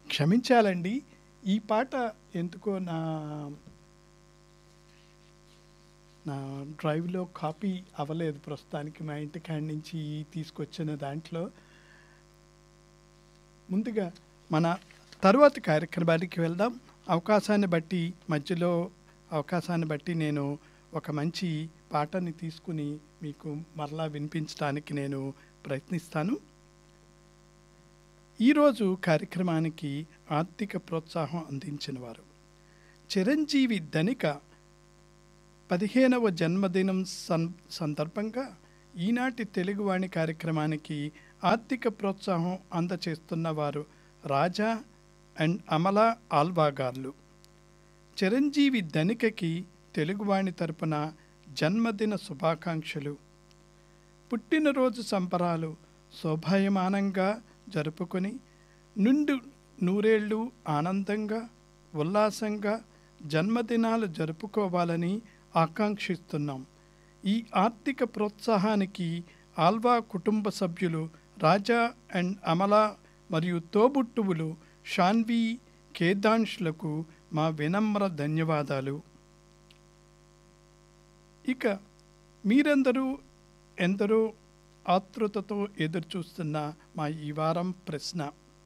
క్షమించాలండి ఈ పాట ఎందుకో నా నా డ్రైవ్లో కాపీ అవ్వలేదు ప్రస్తుతానికి మా ఇంటి కాడి నుంచి తీసుకొచ్చిన దాంట్లో ముందుగా మన తరువాత కార్యక్రమానికి వెళ్దాం అవకాశాన్ని బట్టి మధ్యలో అవకాశాన్ని బట్టి నేను ఒక మంచి పాటని తీసుకుని మీకు మరలా వినిపించడానికి నేను ప్రయత్నిస్తాను ఈరోజు కార్యక్రమానికి ఆర్థిక ప్రోత్సాహం అందించిన వారు చిరంజీవి ధనిక పదిహేనవ జన్మదినం సం సందర్భంగా ఈనాటి తెలుగువాణి కార్యక్రమానికి ఆర్థిక ప్రోత్సాహం అందచేస్తున్న వారు రాజా అండ్ అమల ఆల్వాగార్లు చిరంజీవి ధనికకి తెలుగువాణి తరపున జన్మదిన శుభాకాంక్షలు పుట్టినరోజు సంబరాలు శోభాయమానంగా జరుపుకొని నుండు నూరేళ్ళు ఆనందంగా ఉల్లాసంగా జన్మదినాలు జరుపుకోవాలని ఆకాంక్షిస్తున్నాం ఈ ఆర్థిక ప్రోత్సాహానికి ఆల్వా కుటుంబ సభ్యులు రాజా అండ్ అమల మరియు తోబుట్టువులు షాన్వి కేదాంష్లకు మా వినమ్ర ధన్యవాదాలు ఇక మీరందరూ ఎందరో ఆతృతతో ఎదురుచూస్తున్న మా ఈ వారం ప్రశ్న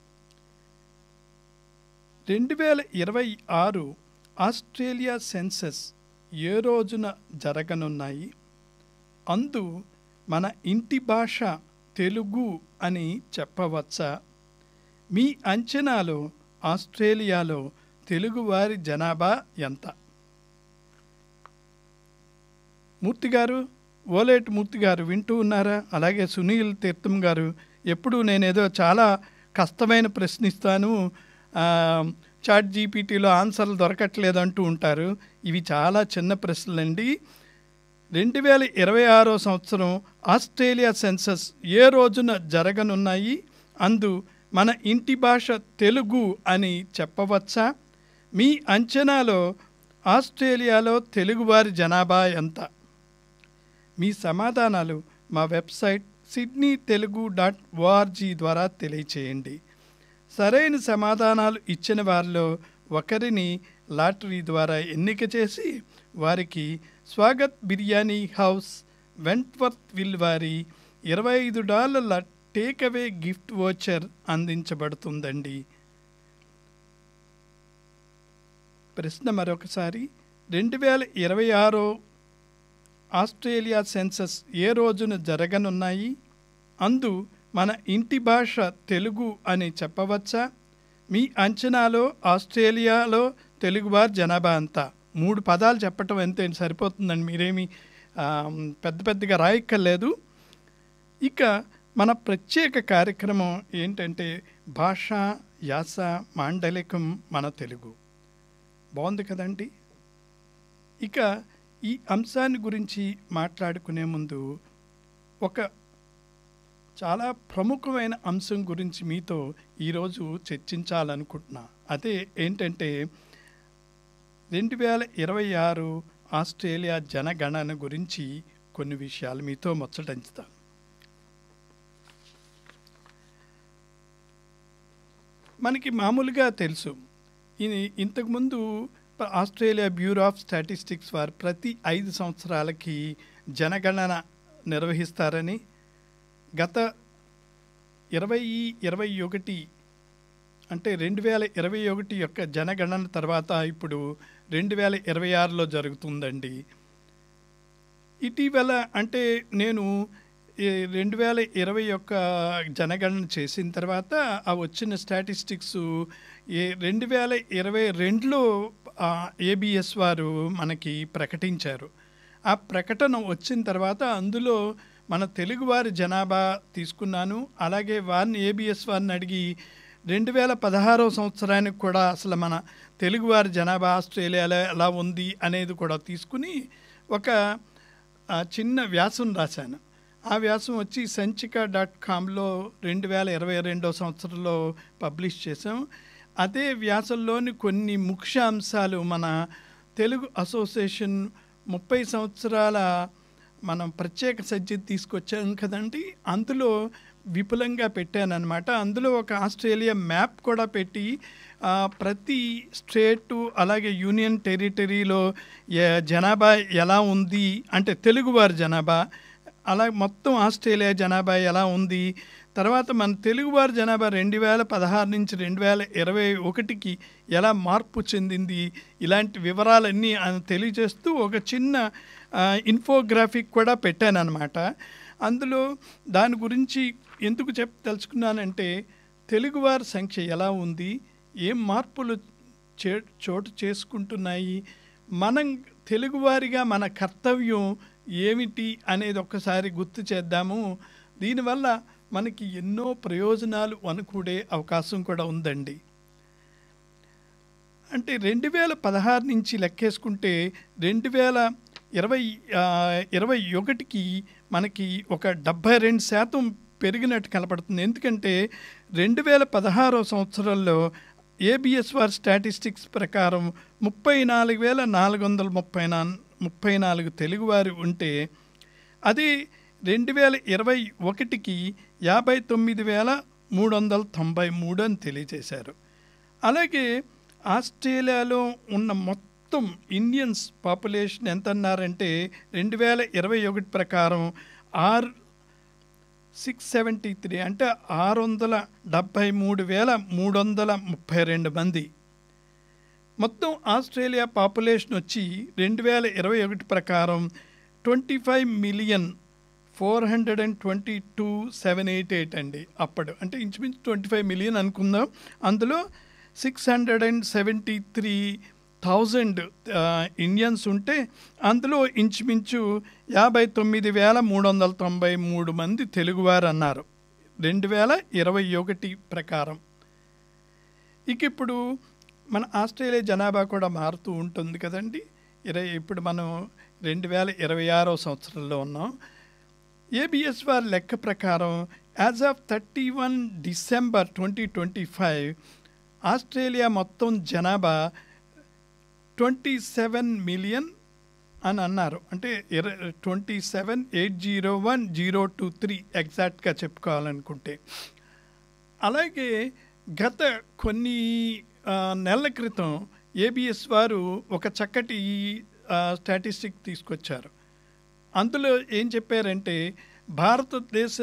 రెండు వేల ఇరవై ఆరు ఆస్ట్రేలియా సెన్సస్ ఏ రోజున జరగనున్నాయి అందు మన ఇంటి భాష తెలుగు అని చెప్పవచ్చా మీ అంచనాలో ఆస్ట్రేలియాలో తెలుగువారి జనాభా ఎంత మూర్తి గారు ఓలేటి మూర్తి గారు వింటూ ఉన్నారా అలాగే సునీల్ తీర్థం గారు ఎప్పుడు నేనేదో చాలా కష్టమైన ప్రశ్నిస్తాను ఆ, చాట్ జీపీటీలో ఆన్సర్లు దొరకట్లేదు అంటూ ఉంటారు ఇవి చాలా చిన్న ప్రశ్నలండి రెండు వేల ఇరవై ఆరో సంవత్సరం ఆస్ట్రేలియా సెన్సస్ ఏ రోజున జరగనున్నాయి అందు మన ఇంటి భాష తెలుగు అని చెప్పవచ్చా మీ అంచనాలో ఆస్ట్రేలియాలో తెలుగువారి జనాభా ఎంత మీ సమాధానాలు మా website Sydney Telugu dot O R G ద్వారా తెలియచేయండి సరైన సమాధానాలు ఇచ్చిన వారిలో ఒకరిని లాటరీ ద్వారా ఎన్నిక చేసి వారికి Swagat biryani house Wentworthville వారి ఇరవై ఐదు డాలర్ల టేక్అవే గిఫ్ట్ వోచర్ అందించబడుతుందండి ప్రశ్న మరొకసారి రెండు వేల ఇరవై ఆరో ఆస్ట్రేలియా సెన్సస్ ఏ రోజున జరగనున్నాయి అందు మన ఇంటి భాష తెలుగు అని చెప్పవచ్చా మీ అంచనాలో ఆస్ట్రేలియాలో తెలుగువారి జనాభా అంతా మూడు పదాలు చెప్పటం అంతే సరిపోతుందండి మీరేమి ఆ, పెద్ద పెద్దగా రాయక్కర్లేదు ఇక మన ప్రత్యేక కార్యక్రమం ఏంటంటే భాష యాస మాండలికం మన తెలుగు బాగుంది కదండి ఇక ఈ అంశాన్ని గురించి మాట్లాడుకునే ముందు ఒక చాలా ప్రముఖమైన అంశం గురించి మీతో ఈరోజు చర్చించాలనుకుంటున్నా అదే ఏంటంటే రెండు వేల ఇరవై ఆరు ఆస్ట్రేలియా జనగణన గురించి కొన్ని విషయాలు మీతో ముచ్చటించుతాను మనకి మామూలుగా తెలుసు ఇది ఇంతకుముందు ప- ఆస్ట్రేలియా బ్యూరో ఆఫ్ స్టాటిస్టిక్స్ వారు ప్రతి ఐదు సంవత్సరాలకి జనగణన నిర్వహిస్తారని గత ఇరవై ఇరవై ఒకటి అంటే రెండు వేల ఇరవై ఒకటి యొక్క జనగణన తర్వాత ఇప్పుడు రెండు వేల ఇరవై ఆరులో జరుగుతుందండి ఇటీవల అంటే నేను ఈ రెండు వేల ఇరవై యొక్క జనగణన చేసిన తర్వాత ఆ వచ్చిన స్టాటిస్టిక్స్ ఏ రెండు వేల ఇరవై రెండులో ఏబిఎస్ వారు మనకి ప్రకటించారు ఆ ప్రకటన వచ్చిన తర్వాత అందులో మన తెలుగువారి జనాభా తీసుకున్నాను అలాగే వారిని ఏబిఎస్ వారిని అడిగి రెండు వేల పదహారవ సంవత్సరానికి కూడా అసలు మన తెలుగువారి జనాభా ఆస్ట్రేలియాలో ఎలా ఉంది అనేది కూడా తీసుకుని ఒక ఆ, చిన్న వ్యాసం రాశాను ఆ వ్యాసం వచ్చి సంచిక డాట్ కామ్లో రెండు వేల ఇరవై రెండో సంవత్సరంలో పబ్లిష్ చేసాం అదే వ్యాసంలోని కొన్ని ముఖ్య అంశాలు మన తెలుగు అసోసియేషన్ ముప్పై సంవత్సరాల మనం ప్రత్యేక సజ్జి తీసుకొచ్చాం కదండి అందులో విపులంగా పెట్టానన్నమాట అందులో ఒక ఆస్ట్రేలియా మ్యాప్ కూడా పెట్టి ఆ, ప్రతి స్టేటు అలాగే యూనియన్ టెరిటరీలో ఏ- జనాభా ఎలా ఉంది అంటే తెలుగువారి జనాభా అలా మొత్తం ఆస్ట్రేలియా జనాభా ఎలా ఉంది తర్వాత మన తెలుగువారి జనాభా రెండు వేల పదహారు నుంచి రెండు వేల ఇరవై ఒకటికి ఎలా మార్పు చెందింది ఇలాంటి వివరాలన్నీ ఆయన తెలియజేస్తూ ఒక చిన్న ఆ, ఇన్ఫోగ్రాఫిక్ కూడా పెట్టానన్నమాట అందులో దాని గురించి ఎందుకు చెప్ తెలుసుకున్నానంటే తెలుగువారి సంఖ్య ఎలా ఉంది ఏం మార్పులు చే చోటు చేసుకుంటున్నాయి మనం తెలుగువారిగా మన కర్తవ్యం ఏమిటి అనేది ఒక్కసారి గుర్తు చేద్దాము దీనివల్ల మనకి ఎన్నో ప్రయోజనాలు అనుకూడే అవకాశం కూడా ఉందండి అంటే రెండు వేల పదహారు నుంచి లెక్కేసుకుంటే రెండు వేల ఇరవై ఆ, ఇరవై ఒకటికి మనకి ఒక డెబ్భై రెండు శాతం పెరిగినట్టు కనపడుతుంది ఎందుకంటే రెండు వేల పదహారో సంవత్సరంలో ఏబిఎస్ వారి స్టాటిస్టిక్స్ ప్రకారం ముప్పై నాలుగు వేల నాలుగు వందల ముప్పై నా ముప్పై నాలుగు తెలుగువారు ఉంటే అది రెండు వేల ఇరవై ఒకటికి యాభై తొమ్మిది వేల మూడు వందల తొంభై మూడు అని తెలియజేశారు అలాగే ఆస్ట్రేలియాలో ఉన్న మొత్తం ఇండియన్స్ పాపులేషన్ ఎంత అన్నారంటే రెండు వేల ఇరవై ఒకటి ప్రకారం ఆరు సిక్స్ సెవెంటీ త్రీ అంటే ఆరు వందల డెబ్భై మూడు వేల మూడు వందల ముప్పై రెండు మంది మొత్తం ఆస్ట్రేలియా పాపులేషన్ వచ్చి రెండు వేల ఇరవై ఒకటి ప్రకారం twenty five million four hundred and twenty two seven eight eight అండి అప్పుడు అంటే ఇంచుమించు ట్వంటీ ఫైవ్ మిలియన్ అనుకుందాం అందులో six hundred and seventy three thousand Indians ఉంటే అందులో ఇంచుమించు యాభై తొమ్మిది వేల మూడు వందల తొంభై మూడు మంది తెలుగువారు అన్నారు రెండు వేల ఇరవై ఒకటి ప్రకారం ఇక ఇప్పుడు మన ఆస్ట్రేలియా జనాభా కూడా మారుతూ ఉంటుంది కదండి ఇరవై ఇప్పుడు మనం రెండు వేల ఇరవై ఆరో సంవత్సరంలో ఉన్నాం ఏబిఎస్ వారి లెక్క ప్రకారం as of thirty one December twenty twenty five Australia మొత్తం జనాభా ట్వంటీ సెవెన్ మిలియన్ అని అన్నారు అంటే ఇర twenty seven eight zero one zero two three ఎగ్జాక్ట్గా చెప్పుకోవాలనుకుంటే అలాగే గత కొన్ని ఆ, నెలల క్రితం ఏబిఎస్ వారు ఒక చక్కటి స్టాటిస్టిక్ తీసుకొచ్చారు అందులో ఏం చెప్పారంటే భారతదేశ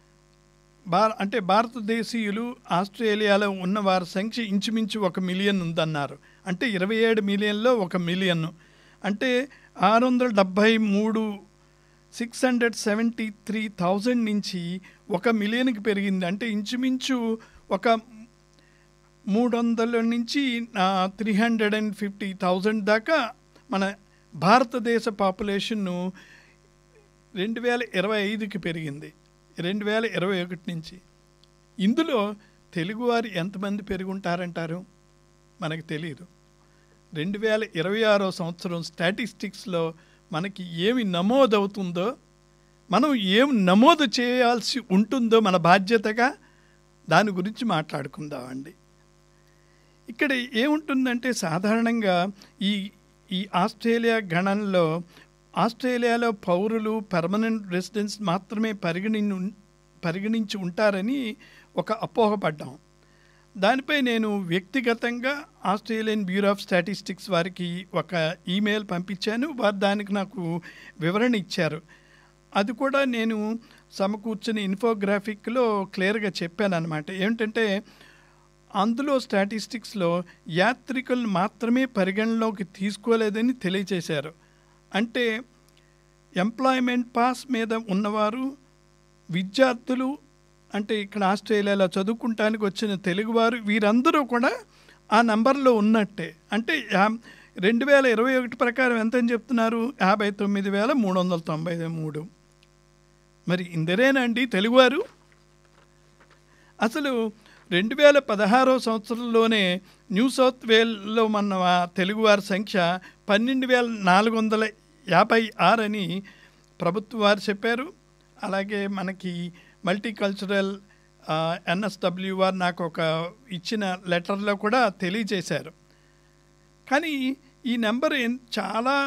భా అంటే భారతదేశీయులు ఆస్ట్రేలియాలో ఉన్న వారి సంఖ్య ఇంచుమించు ఒక మిలియన్ ఉందన్నారు అంటే ఇరవై ఏడు మిలియన్లో ఒక మిలియన్ అంటే ఆరు వందల డెబ్భై మూడు six hundred seventy three thousand నుంచి ఒక మిలియన్కి పెరిగింది అంటే ఇంచుమించు ఒక మూడు వందల నుంచి three hundred and fifty thousand దాకా మన భారతదేశ పాపులేషన్ను రెండు వేల ఇరవై ఐదుకి పెరిగింది రెండు వేల ఇరవై ఒకటి నుంచి ఇందులో తెలుగువారు ఎంతమంది పెరుగుంటారంటారు మనకు తెలియదు రెండు వేల ఇరవై ఆరో సంవత్సరం స్టాటిస్టిక్స్లో మనకి ఏమి నమోదవుతుందో మనం ఏం నమోదు చేయాల్సి ఉంటుందో మన బాధ్యతగా దాని గురించి మాట్లాడుకుందామండి ఇక్కడ ఏముంటుందంటే సాధారణంగా ఈ ఈ ఆస్ట్రేలియా గణంలో ఆస్ట్రేలియాలో పౌరులు పర్మనెంట్ రెసిడెన్స్ మాత్రమే పరిగణి పరిగణించి ఉంటారని ఒక అపోహపడ్డాం దానిపై నేను వ్యక్తిగతంగా ఆస్ట్రేలియన్ బ్యూరో ఆఫ్ స్టాటిస్టిక్స్ వారికి ఒక ఈమెయిల్ పంపించాను వారు దానికి నాకు వివరణ ఇచ్చారు అది కూడా నేను సమకూర్చుని ఇన్ఫోగ్రాఫిక్లో క్లియర్గా చెప్పాను అనమాట ఏమిటంటే అందులో స్టాటిస్టిక్స్లో యాత్రికులు మాత్రమే పరిగణలోకి తీసుకోలేదని తెలియచేశారు అంటే ఎంప్లాయ్మెంట్ పాస్ మీద ఉన్నవారు విద్యార్థులు అంటే ఇక్కడ ఆస్ట్రేలియాలో చదువుకుంటానికి వచ్చిన తెలుగువారు వీరందరూ కూడా ఆ నంబర్లో ఉన్నట్టే అంటే యా- రెండు వేల ఇరవై ఒకటి ప్రకారం ఎంత అని చెప్తున్నారు యాభై తొమ్మిది వేల మూడు వందల తొంభై మూడు మరి ఇందరేనండి తెలుగువారు అసలు రెండు వేల పదహారో సంవత్సరంలోనే న్యూ సౌత్ వేల్లో మన వా- తెలుగువారి సంఖ్య పన్నెండు వేల నాలుగు వందల యాభై ఆరు అని ప్రభుత్వ వారు చెప్పారు అలాగే మనకి మల్టీకల్చరల్ ఎన్ఎస్డబ్ల్యూ వారు నాకు ఒక ఇచ్చిన లెటర్లో కూడా తెలియజేశారు కానీ ఈ నెంబర్ ఎన్- చాలా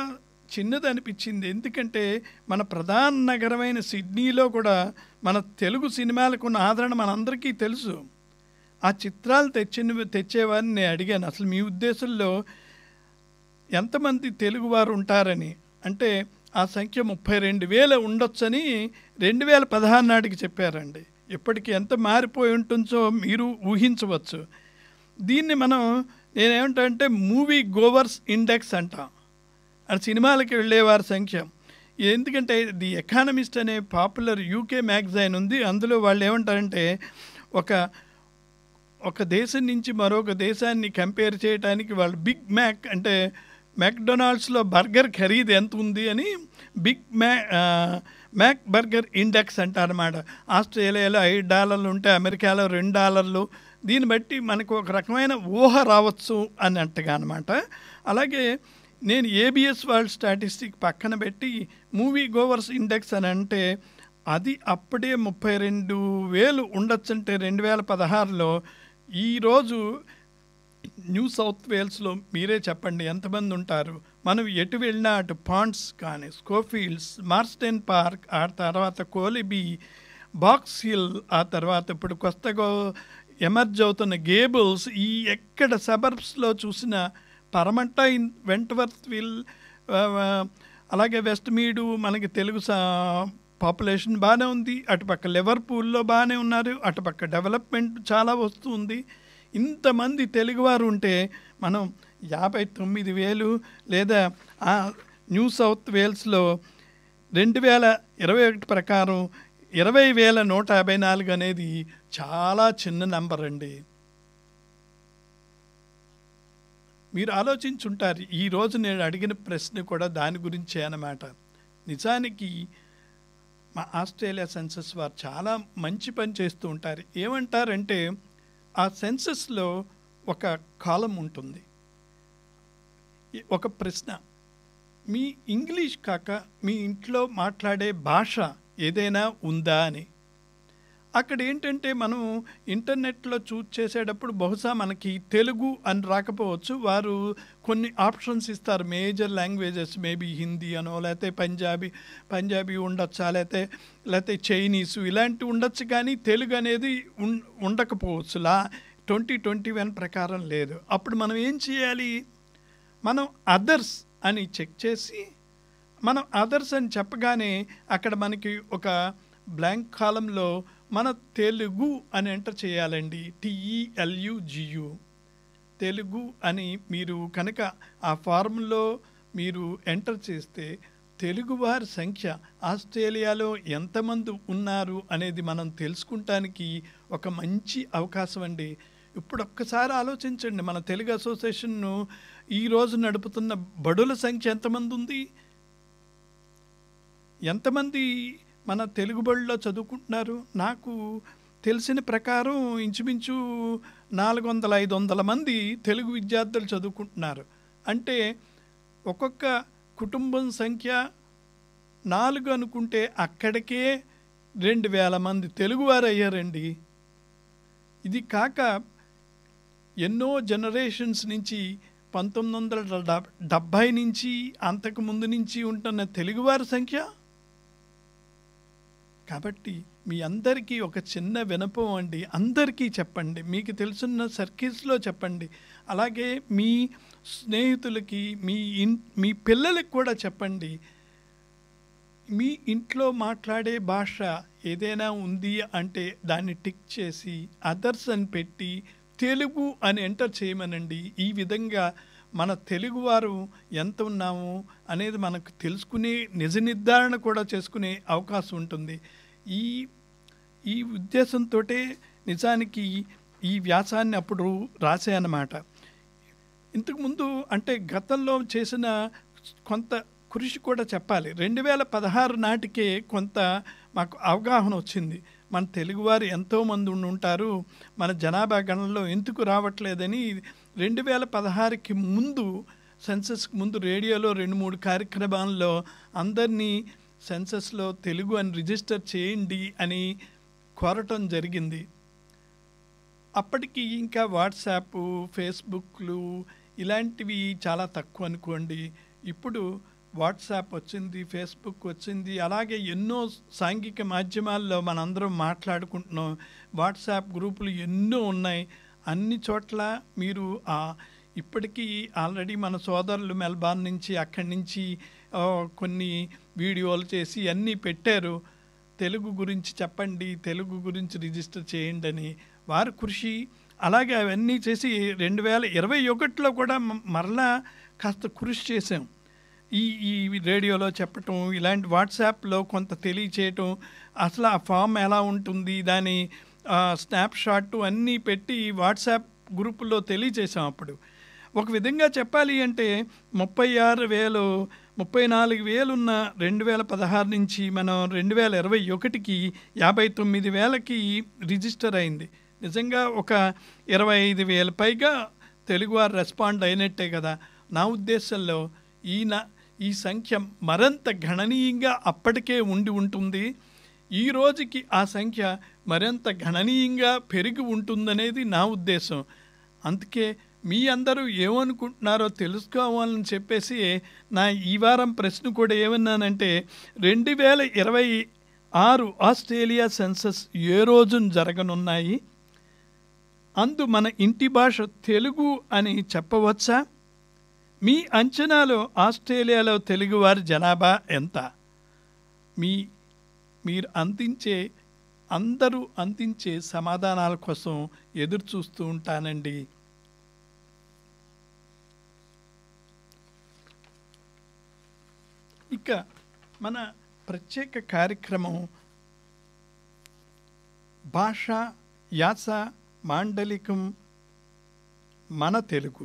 చిన్నది అనిపించింది ఎందుకంటే మన ప్రధాన నగరమైన సిడ్నీలో కూడా మన తెలుగు సినిమాలకు ఉన్న ఆదరణ మనందరికీ తెలుసు ఆ చిత్రాలు తెచ్చిన తెచ్చేవారిని నేను అడిగాను అసలు మీ ఉద్దేశంలో ఎంతమంది తెలుగువారు ఉంటారని అంటే ఆ సంఖ్య ముప్పై రెండు వేల ఉండొచ్చని రెండు వేల పదహారు నాటికి చెప్పారండి ఇప్పటికి ఎంత మారిపోయి ఉంటుందో మీరు ఊహించవచ్చు దీన్ని మనం నేనేమంటా అంటే మూవీ గోవర్స్ ఇండెక్స్ అంటాం అది సినిమాలకి వెళ్ళేవారి సంఖ్య ఎందుకంటే ది ఎకానమిస్ట్ అనే పాపులర్ యూకే మ్యాగజైన్ ఉంది అందులో వాళ్ళు ఏమంటారంటే ఒక ఒక దేశం నుంచి మరొక దేశాన్ని కంపేర్ చేయడానికి వాళ్ళు బిగ్ మ్యాక్ అంటే మెక్డొనాల్డ్స్లో బర్గర్ ఖరీదు ఎంత ఉంది అని బిగ్ మ్యా ఆ, మ్యాక్ బర్గర్ ఇండెక్స్ అంటారన్నమాట ఆస్ట్రేలియాలో ఐదు డాలర్లు ఉంటే అమెరికాలో రెండు డాలర్లు దీన్ని బట్టి మనకు ఒక రకమైన ఊహ రావచ్చు అన్నట్టుగా అనమాట అలాగే నేను ఏబిఎస్ వరల్డ్ స్టాటిస్టిక్ పక్కన పెట్టి మూవీ గోవర్స్ ఇండెక్స్ అని అంటే అది అప్పుడే ముప్పై రెండు వేలు ఉండొచ్చంటే రెండు వేల పదహారులో ఈరోజు న్యూ సౌత్ వేల్స్లో మీరే చెప్పండి ఎంతమంది ఉంటారు మనం ఎటు వెళ్ళినా అటు పాండ్స్ కానీ స్కోఫీల్డ్స్ మార్స్టెన్ పార్క్ ఆ తర్వాత కోలిబీ బాక్స్ హిల్ ఆ తర్వాత ఇప్పుడు కొత్తగా ఎమర్జ్ అవుతున్న గేబుల్స్ ఈ ఎక్కడ సబర్బ్స్లో చూసిన పరమంట ఇన్ వెంటవర్త్ విల్ ఆ, ఆ, అలాగే వెస్ట్ మీడు మనకి తెలుగు సా- పాపులేషన్ బాగానే ఉంది అటుపక్క లివర్పూల్లో బాగానే ఉన్నారు అటుపక్క డెవలప్మెంట్ చాలా వస్తుంది ఇంతమంది తెలుగువారు ఉంటే మనం యాభై తొమ్మిది వేలు లేదా ఆ న్యూ సౌత్ వేల్స్లో రెండు వేల ఇరవై ఒకటి ప్రకారం ఇరవై వేల నూట యాభై నాలుగు అనేది చాలా చిన్న నంబర్ అండి మీరు ఆలోచించుంటారు ఈ రోజు నేను అడిగిన ప్రశ్న కూడా దాని గురించే అన్నమాట నిజానికి మా ఆస్ట్రేలియా సెన్సస్ వారు చాలా మంచి పని చేస్తూ ఉంటారు ఏమంటారంటే ఆ సెన్సస్లో ఒక కాలం ఉంటుంది ఈ- ఒక ప్రశ్న మీ ఇంగ్లీష్ కాక మీ ఇంట్లో మాట్లాడే భాష ఏదైనా ఉందా అని అక్కడ ఏంటంటే మనం ఇంటర్నెట్లో చూస్ చేసేటప్పుడు బహుశా మనకి తెలుగు అని రాకపోవచ్చు వారు కొన్ని ఆప్షన్స్ ఇస్తారు మేజర్ లాంగ్వేజెస్ మేబీ హిందీ అనో లేకపోతే పంజాబీ పంజాబీ ఉండొచ్చా లేకపోతే లేకపోతే చైనీసు ఇలాంటివి ఉండొచ్చు కానీ తెలుగు అనేది ఉన్ ఉండకపోవచ్చు లా ట్వంటీ ట్వంటీ వన్ ప్రకారం లేదు అప్పుడు మనం ఏం చేయాలి మనం అదర్స్ అని చెక్ చేసి మనం అదర్స్ అని చెప్పగానే అక్కడ మనకి ఒక బ్లాంక్ కాలంలో మన తెలుగు అని ఎంటర్ చేయాలండి టిఈఎల్యుజియు తెలుగు అని మీరు కనుక ఆ ఫార్ములో మీరు ఎంటర్ చేస్తే తెలుగువారి సంఖ్య ఆస్ట్రేలియాలో ఎంతమంది ఉన్నారు అనేది మనం తెలుసుకుంటానికి ఒక మంచి అవకాశం అండి ఇప్పుడు ఒక్కసారి ఆలోచించండి మన తెలుగు అసోసియేషన్ను ఈ రోజు నడుపుతున్న బడుల సంఖ్య ఎంతమంది ఉంది ఎంతమంది మన తెలుగు బడిలో చదువుకుంటున్నారు నాకు తెలిసిన ప్రకారం ఇంచుమించు నాలుగు వందల ఐదు వందల మంది తెలుగు విద్యార్థులు చదువుకుంటున్నారు అంటే ఒక్కొక్క కుటుంబం సంఖ్య నాలుగు అనుకుంటే అక్కడికే రెండు వేల మంది తెలుగువారు అయ్యారండి ఇది కాక ఎన్నో జనరేషన్స్ నుంచి పంతొమ్మిది వందల డెబ్ డెబ్భై నుంచి అంతకు ముందు నుంచి ఉంటున్న తెలుగువారి సంఖ్య కాబట్టి మీ అందరికీ ఒక చిన్న వినపం అండి అందరికీ చెప్పండి మీకు తెలుసున్న సర్కిల్స్లో చెప్పండి అలాగే మీ స్నేహితులకి మీ ఇన్ మీ పిల్లలకి కూడా చెప్పండి మీ ఇంట్లో మాట్లాడే భాష ఏదైనా ఉంది అంటే దాన్ని టిక్ చేసి అదర్స్ అని పెట్టి తెలుగు అని ఎంటర్ చేయమనండి ఈ విధంగా మన తెలుగువారు ఎంత ఉన్నాము అనేది మనకు తెలుసుకునే నిజ నిర్ధారణ కూడా చేసుకునే అవకాశం ఉంటుంది ఈ ఈ ఉద్దేశంతో నిజానికి ఈ వ్యాసాన్ని అప్పుడు రాశానమాట ఇంతకుముందు అంటే గతంలో చేసిన కొంత కృషి కూడా చెప్పాలి రెండు వేల పదహారు నాటికే కొంత మాకు అవగాహన వచ్చింది మన తెలుగువారు ఎంతోమంది ఉండి ఉంటారు మన జనాభా గణనలో ఎందుకు రావట్లేదని రెండు వేల పదహారుకి ముందు సెన్సస్కి ముందు రేడియోలో రెండు మూడు కార్యక్రమాల్లో అందరినీ సెన్సస్లో తెలుగు అని రిజిస్టర్ చేయండి అని కోరటం జరిగింది అప్పటికి ఇంకా వాట్సాప్ ఫేస్బుక్లు ఇలాంటివి చాలా తక్కువ అనుకోండి ఇప్పుడు వాట్సాప్ వచ్చింది ఫేస్బుక్ వచ్చింది అలాగే ఎన్నో సాంఘిక మాధ్యమాల్లో మనందరం మాట్లాడుకుంటున్నాం వాట్సాప్ గ్రూపులు ఎన్నో ఉన్నాయి అన్ని చోట్ల మీరు ఆ ఇప్పటికీ ఆల్రెడీ మన సోదరులు మెల్బార్న్ నుంచి అక్కడి నుంచి ఆ, కొన్ని వీడియోలు చేసి అన్నీ పెట్టారు తెలుగు గురించి చెప్పండి తెలుగు గురించి రిజిస్టర్ చేయండి అని వారి కృషి అలాగే అవన్నీ చేసి రెండు వేల ఇరవై ఒకటిలో కూడా మ- మరలా కాస్త కృషి చేసాం ఈ ఈ రేడియోలో చెప్పటం ఇలాంటి వాట్సాప్లో కొంత తెలియచేయటం అసలు ఆ ఫామ్ ఎలా ఉంటుంది దాని స్నాప్ షాట్ అన్నీ పెట్టి వాట్సాప్ గ్రూపుల్లో తెలియచేసాం అప్పుడు ఒక విధంగా చెప్పాలి అంటే ముప్పై ఆరు వేలు ముప్పై నాలుగు వేలున్న రెండు వేల పదహారు నుంచి మనం రెండు వేల ఇరవై ఒకటికి యాభై తొమ్మిది వేలకి రిజిస్టర్ అయింది నిజంగా ఒక ఇరవై ఐదు వేల పైగా తెలుగువారు రెస్పాండ్ అయినట్టే కదా నా ఉద్దేశంలో ఈయన ఈ సంఖ్య మరింత గణనీయంగా అప్పటికే ఉండి ఉంటుంది ఈ రోజుకి ఆ సంఖ్య మరింత గణనీయంగా పెరిగి ఉంటుందనేది నా ఉద్దేశం అందుకే మీ అందరూ ఏమనుకుంటున్నారో తెలుసుకోవాలని చెప్పేసి నా ఈ వారం ప్రశ్న కూడా ఏమన్నానంటే రెండు వేల ఇరవై ఆరు ఆస్ట్రేలియా సెన్సస్ ఏ రోజున జరగనున్నాయి అందు మన ఇంటి భాష తెలుగు అని చెప్పవచ్చా మీ అంచనాలో ఆస్ట్రేలియాలో తెలుగువారి జనాభా ఎంత మీ మీరు అందించే అందరూ అందించే సమాధానాల కోసం ఎదురు చూస్తూ ఉంటానండి ఇక మన ప్రత్యేక కార్యక్రమం భాష యాస మాండలికం మన తెలుగు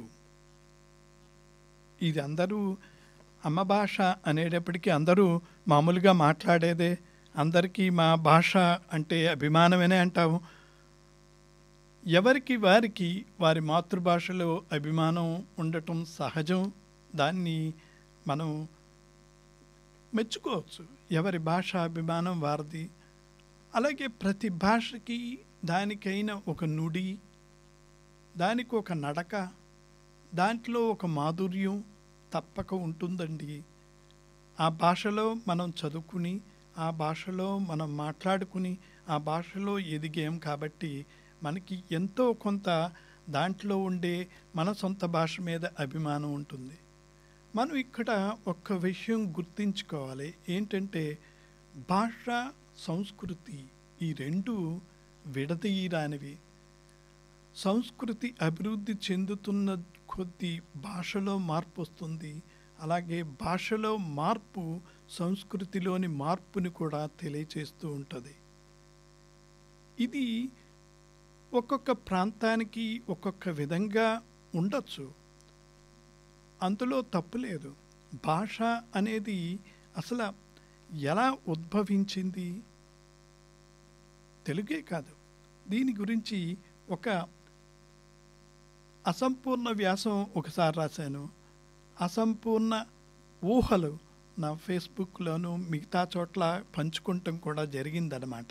ఇది అందరూ అమ్మ భాష అనేటప్పటికీ అందరూ మామూలుగా మాట్లాడేదే అందరికీ మా భాష అంటే అభిమానమనే అంటాము ఎవరికి వారికి వారి మాతృభాషలో అభిమానం ఉండటం సహజం దాన్ని మనం మెచ్చుకోవచ్చు ఎవరి భాష అభిమానం వారిది అలాగే ప్రతి భాషకి దానికైన ఒక నుడి దానికి ఒక నడక దాంట్లో ఒక మాధుర్యం తప్పక ఉంటుందండి ఆ భాషలో మనం చదువుకుని ఆ భాషలో మనం మాట్లాడుకుని ఆ భాషలో ఎదిగాం కాబట్టి మనకి ఎంతో కొంత దాంట్లో ఉండే మన సొంత భాష మీద అభిమానం ఉంటుంది మనం ఇక్కడ ఒక్క విషయం గుర్తించుకోవాలి ఏంటంటే భాష సంస్కృతి ఈ రెండు విడదీయరానివి సంస్కృతి అభివృద్ధి చెందుతున్న కొద్దీ భాషలో మార్పు వస్తుంది అలాగే భాషలో మార్పు సంస్కృతిలోని మార్పుని కూడా తెలియచేస్తూ ఉంటుంది ఇది ఒక్కొక్క ప్రాంతానికి ఒక్కొక్క విధంగా ఉండొచ్చు అందులో తప్పు లేదు భాష అనేది అసలు ఎలా ఉద్భవించింది తెలుగే కాదు దీని గురించి ఒక అసంపూర్ణ వ్యాసం ఒకసారి రాశాను అసంపూర్ణ ఊహలు నా ఫేస్బుక్లోను మిగతా చోట్ల పంచుకుంటాం కూడా జరిగిందనమాట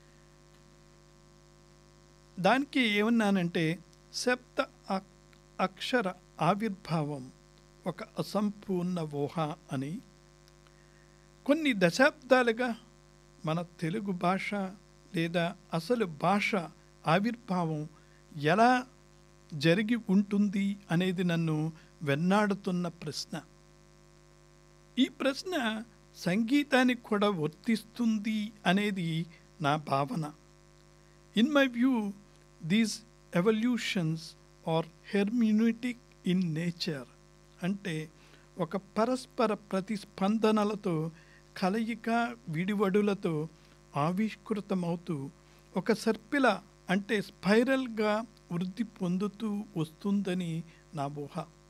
దానికి ఏమన్నానంటే శబ్ద అ- అక్షర ఆవిర్భావం ఒక అసంపూర్ణ ఊహ అని కొన్ని దశాబ్దాలుగా మన తెలుగు భాష లేదా అసలు భాష ఆవిర్భావం ఎలా జరిగి ఉంటుంది అనేది నన్ను వెన్నాడుతున్న ప్రశ్న ఈ ప్రశ్న సంగీతానికి కూడా వర్తిస్తుంది అనేది నా భావన in my view these evolutions are hermeneutic in nature అంటే ఒక పరస్పర ప్రతిస్పందనలతో కలయిక విడివడులతో ఆవిష్కృతమవుతూ ఒక సర్పిల అంటే స్పైరల్గా వృద్ధి పొందుతూ వస్తుందని నా ఊహ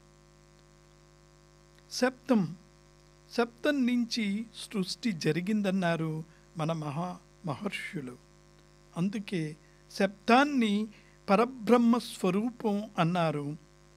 శబ్దం శబ్దం నుంచి సృష్టి జరిగిందన్నారు మన మహా మహర్షులు అందుకే శబ్దాన్ని పరబ్రహ్మ స్వరూపం అన్నారు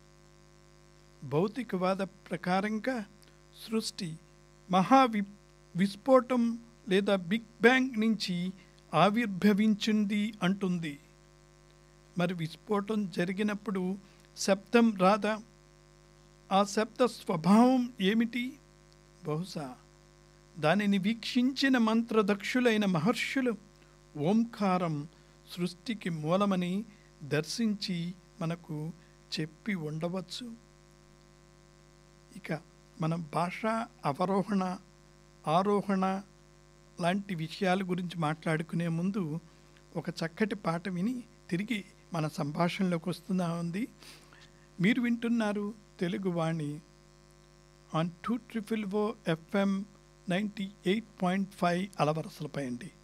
భౌతికవాద ప్రకారంగా సృష్టి మహా వి విస్ఫోటం లేదా బిగ్ బ్యాంగ్ నుంచి ఆవిర్భవించింది అంటుంది మరి విస్ఫోటం జరిగినప్పుడు శబ్దం రాదా ఆ శబ్ద స్వభావం ఏమిటి బహుశా దానిని వీక్షించిన మంత్రదక్షులైన మహర్షులు ఓంకారం సృష్టికి మూలమని దర్శించి మనకు చెప్పి ఉండవచ్చు ఇక మనం భాషా అవరోహణ ఆరోహణ లాంటి విషయాల గురించి మాట్లాడుకునే ముందు ఒక చక్కటి పాట విని తిరిగి మన సంభాషణలోకి వస్తున్నా ఉంది మీరు వింటున్నారు Telugu Vani on two triple O F M ninety eight point five అలవరసలపై అండి